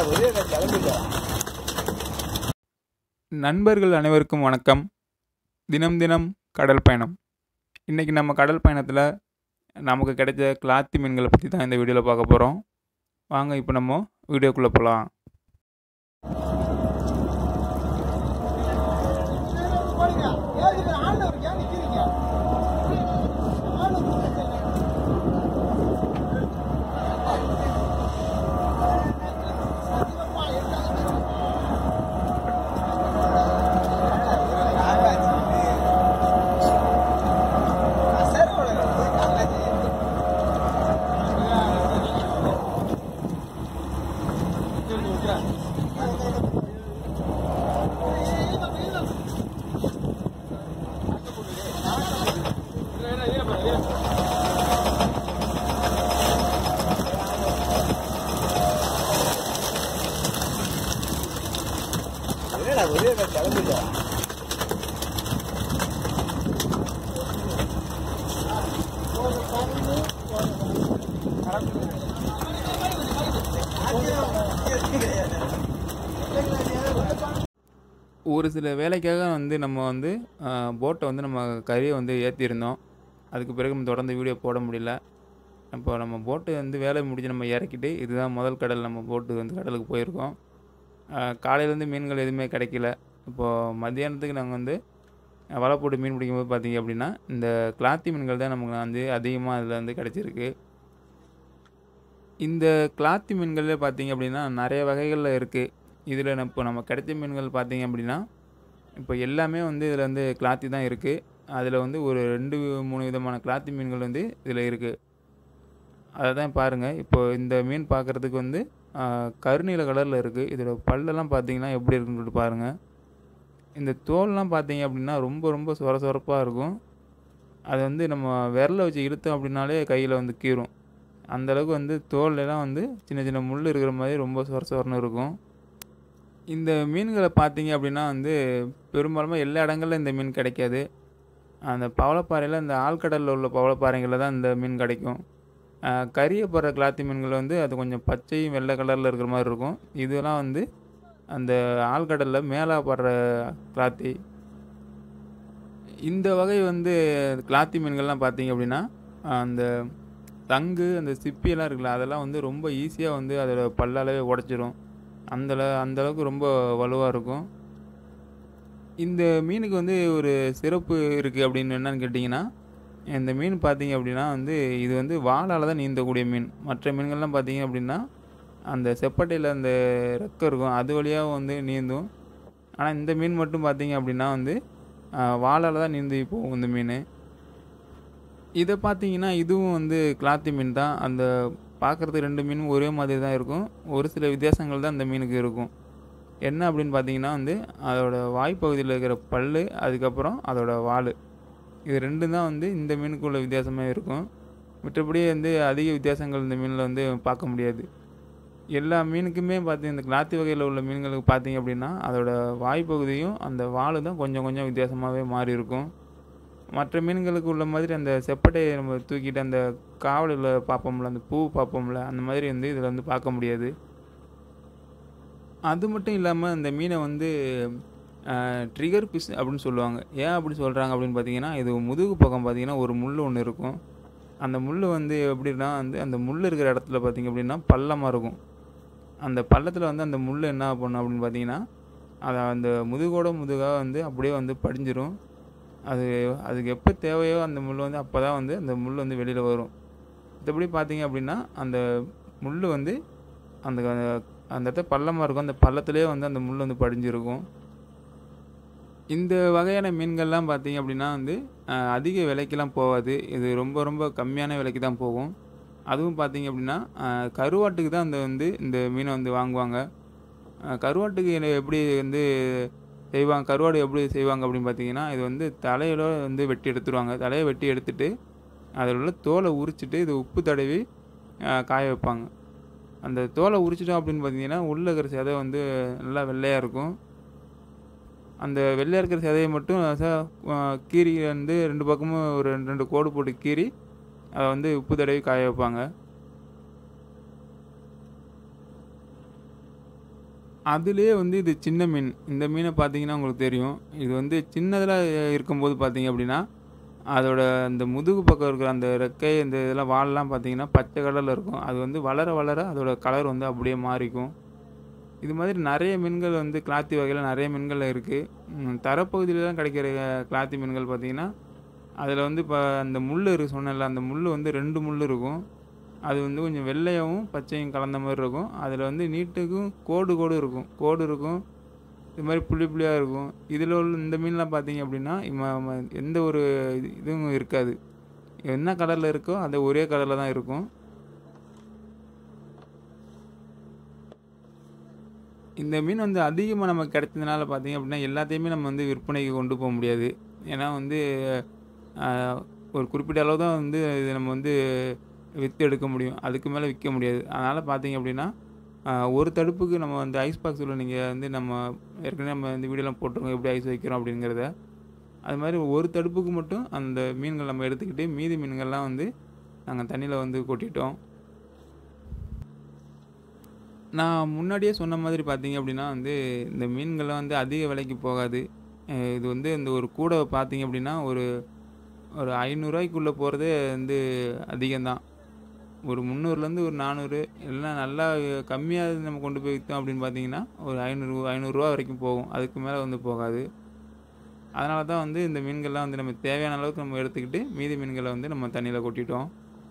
நண்பர்கள் அனைவருக்கும் வணக்கம் தினம் தினம் கடல் பயணம் இன்றைக்கி நம்ம கடல் பயணத்தில் நமக்கு கிடைச்ச கிளாத்தி மீன்களை பற்றி தான் இந்த வீடியோவில் பார்க்க போகிறோம் வாங்க இப்போ நம்ம வீடியோக்குள்ளே போகலாம் ஒரு சில வேலைக்காக வந்து நம்ம வந்து போட்டை வந்து நம்ம கறியை வந்து ஏற்றிருந்தோம் அதுக்கு பிறகு நம்ம தொடர்ந்து வீடியோ போட முடியல இப்போ நம்ம போட்டு வந்து வேலை முடிஞ்சு நம்ம இறக்கிட்டு இதுதான் முதல் கடல் நம்ம போட்டு வந்து கடலுக்கு போயிருக்கோம் காலையிலேருந்து மீன்கள் எதுவுமே கிடைக்கல இப்போது மத்தியானத்துக்கு நாங்கள் வந்து வலை போட்டு மீன் பிடிக்கும்போது பார்த்தீங்க அப்படின்னா இந்த கிளாத்தி மீன்கள் தான் நமக்கு வந்து அதிகமாக அதில் வந்து கிடச்சிருக்கு இந்த கிளாத்தி மீன்களில் பார்த்தீங்க அப்படின்னா நிறைய வகைகளில் இருக்குது இதில் இப்போ நம்ம கிடைச்ச மீன்கள் பார்த்தீங்க அப்படின்னா இப்போ எல்லாமே வந்து இதில் வந்து கிளாத்தி தான் இருக்குது அதில் வந்து ஒரு ரெண்டு மூணு விதமான கிளாத்தி மீன்கள் வந்து இதில் இருக்குது அதை தான் பாருங்கள் இப்போ இந்த மீன் பார்க்குறதுக்கு வந்து கருநீல கலரில் இருக்குது இதோட பல்லெல்லாம் பார்த்தீங்கன்னா எப்படி இருக்குன்னு சொல்லிட்டு பாருங்கள் இந்த தோல்லாம் பார்த்தீங்க அப்படின்னா ரொம்ப ரொம்ப சொர சொரப்பாக இருக்கும் அது வந்து நம்ம விரல வச்சு இழுத்தோம் அப்படின்னாலே கையில் வந்து கீறும் அந்தளவுக்கு வந்து தோல்லாம் வந்து சின்ன சின்ன முள் இருக்கிற மாதிரி ரொம்ப சொர சொரன்னு இருக்கும் இந்த மீன்களை பார்த்தீங்க அப்படின்னா வந்து பெரும்பாலுமே எல்லா இடங்களிலும் இந்த மீன் கிடைக்காது அந்த பவளப்பாறையில் இந்த ஆழ்கடலில் உள்ள பவளப்பாறைகளில் தான் இந்த மீன் கிடைக்கும் கறியை போடுற கிளாத்தி மீன்கள் வந்து அது கொஞ்சம் பச்சையும் வெள்ளை கலரில் இருக்கிற மாதிரி இருக்கும் இதெல்லாம் வந்து அந்த ஆழ்கடலில் மேலே படுற கிளாத்தி இந்த வகை வந்து கிளாத்தி மீன்கள்லாம் பார்த்தீங்க அப்படின்னா அந்த தங்கு அந்த சிப்பியெல்லாம் இருக்குல்ல அதெல்லாம் வந்து ரொம்ப ஈஸியாக வந்து அதோட பல்லாலவே உடச்சிரும் அந்த அந்தளவுக்கு ரொம்ப வலுவாக இருக்கும் இந்த மீனுக்கு வந்து ஒரு சிறப்பு இருக்குது அப்படின்னு என்னன்னு கேட்டிங்கன்னா இந்த மீன் பார்த்தீங்க அப்படின்னா வந்து இது வந்து வாழால் தான் நீந்தக்கூடிய மீன் மற்ற மீன்கள்லாம் பார்த்தீங்க அப்படின்னா அந்த செப்பட்டையில் அந்த ரெக்கம் இருக்கும் அது வழியாக வந்து நீந்தும் ஆனால் இந்த மீன் மட்டும் பார்த்தீங்க அப்படின்னா வந்து வாழால் தான் நீந்தி போகும் இந்த மீன் இதை பார்த்தீங்கன்னா இதுவும் வந்து கிளாத்தி மீன் தான் அந்த பார்க்குறதுக்கு ரெண்டு மீனும் ஒரே மாதிரி தான் இருக்கும் ஒரு சில வித்தியாசங்கள் தான் இந்த மீனுக்கு இருக்கும் என்ன அப்படின்னு பார்த்தீங்கன்னா வந்து அதோட வாய்ப்பகுதியில் இருக்கிற பல் அதுக்கப்புறம் அதோட வால் இது ரெண்டும் தான் வந்து இந்த மீனுக்கு உள்ள வித்தியாசமாக இருக்கும் மற்றபடி வந்து அதிக வித்தியாசங்கள் இந்த மீனில் வந்து பார்க்க முடியாது எல்லா மீனுக்குமே பார்த்திங்க இந்த கிளாத்தி வகையில் உள்ள மீன்களுக்கு பார்த்தீங்க அப்படின்னா அதோட வாய்ப்பகுதியும் அந்த வால் தான் கொஞ்சம் கொஞ்சம் வித்தியாசமாகவே மாறி இருக்கும் மற்ற மீன்களுக்கு உள்ள மாதிரி அந்த செப்பட்டையை நம்ம தூக்கிட்டு அந்த காவலில் பார்ப்போம்ல அந்த பூ பார்ப்போம்ல அந்த மாதிரி வந்து இதில் வந்து பார்க்க முடியாது அது மட்டும் இல்லாமல் அந்த மீனை வந்து ட்ரிகர் ஃபிஷ் அப்படின்னு சொல்லுவாங்க ஏன் அப்படி சொல்கிறாங்க அப்படின்னு பார்த்தீங்கன்னா இது முதுகு பக்கம் பார்த்தீங்கன்னா ஒரு முள் ஒன்று இருக்கும் அந்த முள் வந்து எப்படின்னா வந்து அந்த முள் இருக்கிற இடத்துல பார்த்திங்க அப்படின்னா பள்ளமாக இருக்கும் அந்த பள்ளத்தில் வந்து அந்த முள் என்ன பண்ணும் அப்படின்னு பார்த்தீங்கன்னா அதை அந்த முதுகோட முதுகாக வந்து அப்படியே வந்து படிஞ்சிரும் அது அதுக்கு எப்போ தேவையோ அந்த முள் வந்து அப்போ தான் வந்து அந்த முள் வந்து வெளியில் வரும் மற்றபடி பார்த்தீங்க அப்படின்னா அந்த முள் வந்து அந்த அந்த இடத்துல பள்ளமாக இருக்கும் அந்த பள்ளத்துலேயே வந்து அந்த முள் வந்து படிஞ்சிருக்கும் இந்த வகையான மீன்கள்லாம் பார்த்தீங்க அப்படின்னா வந்து அதிக விலைக்கெல்லாம் போகாது இது ரொம்ப ரொம்ப கம்மியான விலைக்கு தான் போகும் அதுவும் பார்த்தீங்க அப்படின்னா கருவாட்டுக்கு தான் அந்த வந்து இந்த மீனை வந்து வாங்குவாங்க கருவாட்டுக்கு எப்படி வந்து செய்வாங்க கருவாடு எப்படி செய்வாங்க அப்படின்னு பார்த்தீங்கன்னா இது வந்து தலையில வந்து வெட்டி எடுத்துருவாங்க தலையை வெட்டி எடுத்துட்டு அதில் உள்ள தோலை உரிச்சிட்டு இது உப்பு தடவி காய வைப்பாங்க அந்த தோலை உரிச்சிட்டோம் அப்படின்னு பார்த்தீங்கன்னா உள்ளே இருக்கிற சதை வந்து நல்லா வெள்ளையாக இருக்கும் அந்த வெள்ளையாக இருக்கிற சதையை மட்டும் ச- ஆ, கீரி வந்து ரெண்டு பக்கமும் ஒரு ரெண்டு ரெண்டு கோடு போட்டு கீறி அதை வந்து உப்பு தடவி காய வைப்பாங்க அதுலேயே வந்து இது சின்ன மீன் இந்த மீனை பார்த்தீங்கன்னா உங்களுக்கு தெரியும் இது வந்து சின்னதில் இருக்கும்போது பார்த்தீங்க அப்படின்னா அதோட அந்த முதுகு பக்கம் இருக்கிற அந்த ரெக்கை இந்த இதெல்லாம் வால்லாம் பார்த்தீங்கன்னா பச்சை கலரில் இருக்கும் அது வந்து வளர வளர அதோட கலர் வந்து அப்படியே மாறிக்கும் இது மாதிரி நிறைய மீன்கள் வந்து கிளாத்தி வகையில் நிறைய மீன்கள் இருக்குது தரப்பகுதியில் தான் கிடைக்கிற கிளாத்தி மீன்கள் பார்த்தீங்கன்னா அதில் வந்து இப்போ அந்த முள் இருக்கு சொன்னேன்ல அந்த முள் வந்து ரெண்டு முள் இருக்கும் அது வந்து கொஞ்சம் வெள்ளையாகவும் பச்சையும் கலந்த மாதிரி இருக்கும் அதில் வந்து நீட்டுக்கும் கோடு கோடு இருக்கும் கோடு இருக்கும் இது மாதிரி புள்ளி புள்ளியாக இருக்கும் இதில் உள்ள இந்த மீன்லாம் பார்த்தீங்க அப்படின்னா இம்ம- ம- எந்த ஒரு இது- இதுவும் இருக்காது என்ன கலரில் இருக்கோ அது ஒரே கலரில் தான் இருக்கும் இந்த மீன் வந்து அதிகமாக நமக்கு கிடைச்சதுனால பார்த்தீங்க அப்படின்னா எல்லாத்தையுமே நம்ம வந்து விற்பனைக்கு கொண்டு போக முடியாது ஏன்னா வந்து ஆஹ், ஒரு குறிப்பிட்ட அளவு தான் வந்து இது நம்ம வந்து விற்று எடுக்க முடியும் அதுக்கு மேலே விற்க முடியாது அதனால் பார்த்தீங்க அப்படின்னா ஆஹ், ஒரு தடுப்புக்கு நம்ம வந்து ஐஸ் பாக்ஸில் நீங்கள் வந்து நம்ம ஏற்கனவே நம்ம இந்த வீடியோலாம் போட்டிருக்கோம் எப்படி ஐஸ் வைக்கிறோம் அப்படிங்கிறத அது மாதிரி ஒரு தடுப்புக்கு மட்டும் அந்த மீன்கள் நம்ம எடுத்துக்கிட்டு மீதி மீன்கள்லாம் வந்து நாங்கள் தண்ணியில் வந்து கொட்டிட்டோம் நான் முன்னாடியே சொன்ன மாதிரி பார்த்தீங்க அப்படின்னா வந்து இந்த மீன்கள்லாம் வந்து அதிக விலைக்கு போகாது அஹ் இது வந்து இந்த ஒரு கூடை பார்த்தீங்க அப்படின்னா ஒரு ஒரு ஐநூறுரூவாய்க்குள்ளே போகிறதே வந்து அதிகம்தான் ஒரு முந்நூறுலேருந்து ஒரு நானூறு எல்லாம் நல்லா கம்மியாக நம்ம கொண்டு போய் விற்றோம் அப்படின்னு பார்த்தீங்கன்னா ஒரு ஐநூறு ஐநூறுரூவா வரைக்கும் போகும் அதுக்கு மேலே வந்து போகாது அதனால தான் வந்து இந்த மீன்கள்லாம் வந்து நம்ம தேவையான அளவுக்கு நம்ம எடுத்துக்கிட்டு மீதி மீன்களை வந்து நம்ம தண்ணியில் கொட்டிட்டோம்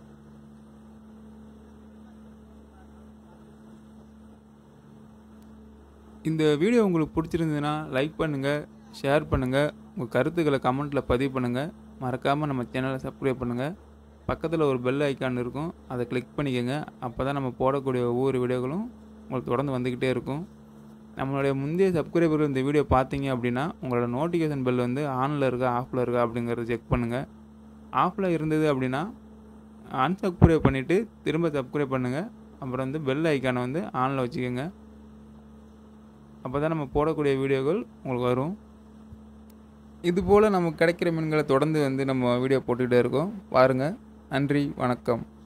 இந்த வீடியோ உங்களுக்கு பிடிச்சிருந்ததுன்னா லைக் பண்ணுங்கள் ஷேர் பண்ணுங்கள் உங்கள் கருத்துக்களை கமெண்ட்டில் பதிவு பண்ணுங்கள் மறக்காமல் நம்ம சேனலை சப்ஸ்கிரைப் பண்ணுங்கள் பக்கத்தில் ஒரு பெல் ஐக்கான் இருக்கும் அதை கிளிக் பண்ணிக்கோங்க அப்போ தான் நம்ம போடக்கூடிய ஒவ்வொரு வீடியோக்களும் உங்களுக்கு தொடர்ந்து வந்துக்கிட்டே இருக்கும் நம்மளுடைய முந்தைய சப்ஸ்கிரைபர்கள் இந்த வீடியோ பார்த்தீங்க அப்படின்னா உங்களோட நோட்டிஃபிகேஷன் பெல் வந்து ஆனில் இருக்கா ஆஃபில் இருக்கா அப்படிங்கிறத செக் பண்ணுங்கள் ஆஃபில் இருந்தது அப்படின்னா அன்சப்ஸ்கிரைப் பண்ணிவிட்டு திரும்ப சப்ஸ்கிரைப் பண்ணுங்கள் அப்புறம் வந்து பெல் ஐக்கானை வந்து ஆனில் வச்சுக்கோங்க அப்போ தான் நம்ம போடக்கூடிய வீடியோக்கள் உங்களுக்கு வரும் இது போல் நமக்கு கிடைக்கிற மீன்களை தொடர்ந்து வந்து நம்ம வீடியோ போட்டுக்கிட்டே இருக்கோம் பாருங்கள் நன்றி வணக்கம்